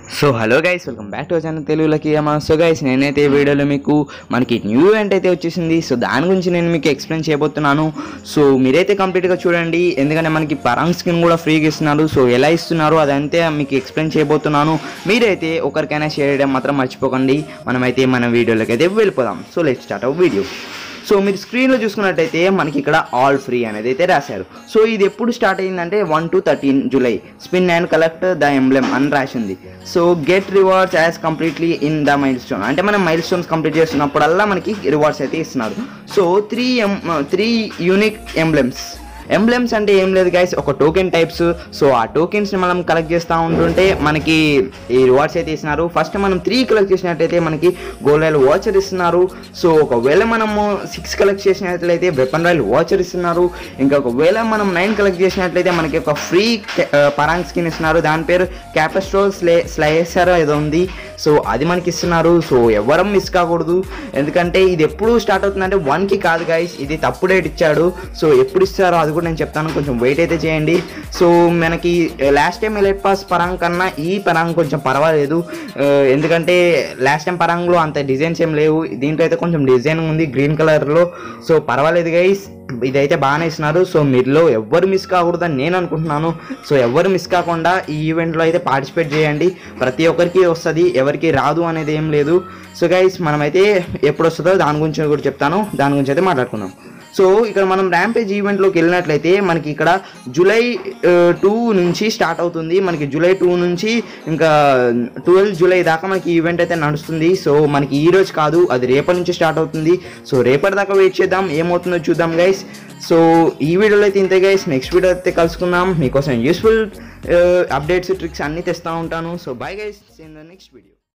so hello guys welcome back to channel తెలుగులకి అమ్మా so guys నేనైతే ఈ వీడియోలో మీకు మనకి న్యూ ఈవెంట్ అయితే వచ్చేసింది సో దాని గురించి నేను మీకు ఎక్స్ప్లెయిన్ చేయబోతున్నాను సో మీరైతే కంప్లీట్గా చూడండి ఎందుకంటే మనకి పరాంగ్ స్కిన్ కూడా ఫ్రీగా ఇస్తున్నారు సో ఎలా ఇస్తున్నారు అదంతే మీకు ఎక్స్ప్లెయిన్ చేయబోతున్నాను మీరైతే ఒకరికైనా షేర్ చేయడం మాత్రం మర్చిపోకండి మనమైతే మన వీడియోలోకి అయితే వెళ్ళిపోదాం so let start of video so మీరు స్క్రీన్లో చూసుకున్నట్టయితే మనకి ఇక్కడ ఆల్ ఫ్రీ అనేది అయితే రాశారు సో ఇది ఎప్పుడు స్టార్ట్ అయిందంటే one to thirteen July spin and collect the emblem అని రాసింది so get rewards as completely in the milestone అంటే మనం మైల్ స్టోన్స్ కంప్లీట్ చేస్తున్నప్పుడల్లా మనకి రివార్డ్స్ అయితే ఇస్తున్నారు so three um three unique emblems emblems అంటే ఏం లేదు గైస్ ఒక టోకెన్ టైప్స్ సో ఆ టోకెన్స్ని మనం కలెక్ట్ చేస్తూ ఉంటుంటే మనకి ఈ రివార్డ్స్ అయితే ఇస్తున్నారు ఫస్ట్ మనం త్రీ కలెక్ట్ చేసినట్టయితే మనకి గోల్డ్ రాయల్ వాచర్ ఇస్తున్నారు సో ఒకవేళ మనము సిక్స్ కలెక్ట్ చేసినట్లయితే వెపన్ రాయల్ వాచర్ ఇస్తున్నారు ఇంకా ఒకవేళ మనం నైన్ కలెక్ట్ చేసినట్లయితే మనకి ఒక ఫ్రీ పరాంగ్ స్కిన్ ఇస్తున్నారు దాని పేరు క్యాపస్ట్రోల్ స్లే స్లైసర్ ఏదో ఉంది సో అది మనకి ఇస్తున్నారు సో ఎవరం మిస్ కాకూడదు ఎందుకంటే ఇది ఎప్పుడు స్టార్ట్ అవుతుందంటే వన్కి కాదు గైస్ ఇది తప్పు డేట్ ఇచ్చాడు సో ఎప్పుడు ఇస్తారో అది కూడా నేను చెప్తాను కొంచెం వెయిట్ అయితే చేయండి సో మనకి last time elite pass parang కన్నా ఈ పరాంగ్ కొంచెం పర్వాలేదు ఆ, ఎందుకంటే లాస్ట్ టైం పరాంగ్లో అంత డిజైన్స్ ఏం లేవు దీంట్లో అయితే కొంచెం డిజైన్ ఉంది గ్రీన్ కలర్లో సో పర్వాలేదు గైస్ ఇదైతే బాగానే ఇస్తున్నారు సో మీరులో ఎవ్వరు మిస్ కాకూడదని నేను అనుకుంటున్నాను సో ఎవరు మిస్ కాకుండా ఈ ఈవెంట్లో అయితే పార్టిసిపేట్ చేయండి ప్రతి ఒక్కరికి వస్తుంది ఎవరికి రాదు అనేది ఏం లేదు సో గైస్ మనమైతే ఎప్పుడు వస్తుందో దాని గురించి కూడా చెప్తాను దాని గురించి అయితే మాట్లాడుకుందాం సో ఇక్కడ మనం ర్యాంపేజ్ ఈవెంట్లోకి వెళ్ళినట్లయితే మనకి ఇక్కడ జూలై టూ నుంచి స్టార్ట్ అవుతుంది మనకి జూలై టూ నుంచి ఇంకా ట్వెల్వ్ జూలై దాకా మనకి ఈవెంట్ అయితే నడుస్తుంది సో మనకి ఈ రోజు కాదు అది రేపటి నుంచి స్టార్ట్ అవుతుంది సో రేపటి దాకా వెయిట్ చేద్దాం ఏమవుతుందో చూద్దాం గైస్ సో ఈ వీడియోలో అయితే ఇంతే గైస్ నెక్స్ట్ వీడియో అయితే కలుసుకుందాం మీకోసం యూస్ఫుల్ అప్డేట్స్ ట్రిక్స్ అన్నీ తెస్తూ ఉంటాను so bye guys in the next video